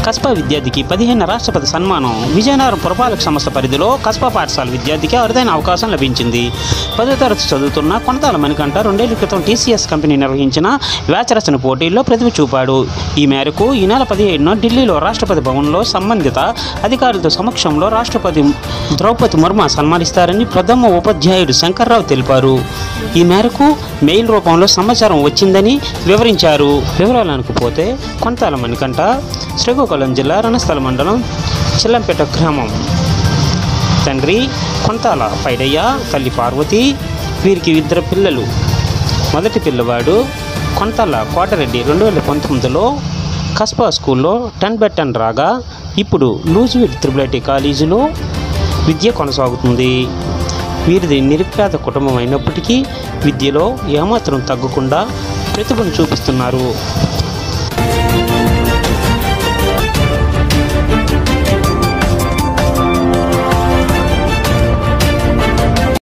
కస్పా విద్యార్థికి పదిహేను రాష్ట్రపతి సన్మానం విజయనగరం పురపాలక సంస్థ పరిధిలో కస్పా పాఠశాల విద్యార్థికి అరుదైన అవకాశం లభించింది పదో తరగతి చదువుతున్న కొనతాల మణికంఠ రెండేళ్ల క్రితం టీసీఎస్ కంపెనీ నిర్వహించిన వ్యాచరచన పోటీల్లో ప్రతిభ చూపాడు ఈ మేరకు ఈ నెల పదిహేడున ఢిల్లీలో రాష్ట్రపతి భవన్లో సంబంధిత అధికారులతో సమక్షంలో రాష్ట్రపతి ద్రౌపది ముర్ము సన్మానిస్తారని ప్రథమ ఉపాధ్యాయుడు శంకర్రావు తెలిపారు ఈ మేరకు మెయిల్ రూపంలో సమాచారం వచ్చిందని వివరించారు వివరాలకు పోతే కొంతాల మణికంఠ శ్రీకాకుళం జిల్లా రణస్థల మండలం చిల్లంపేట గ్రామం తండ్రి కొంతాల పైడయ్య తల్లి పార్వతి వీరికి ఇద్దరు పిల్లలు మొదటి పిల్లవాడు కొంతాల కోటరెడ్డి రెండు వేల పంతొమ్మిదిలో కస్బా స్కూల్లో టెన్ బై టెన్ రాగా ఇప్పుడు లూజ్విడ్ త్రిబులైటీ కాలేజీలో విద్య కొనసాగుతుంది వీరిది నిరుపేద కుటుంబం అయినప్పటికీ విద్యలో ఏమాత్రం తగ్గకుండా ప్రతిభను చూపిస్తున్నారు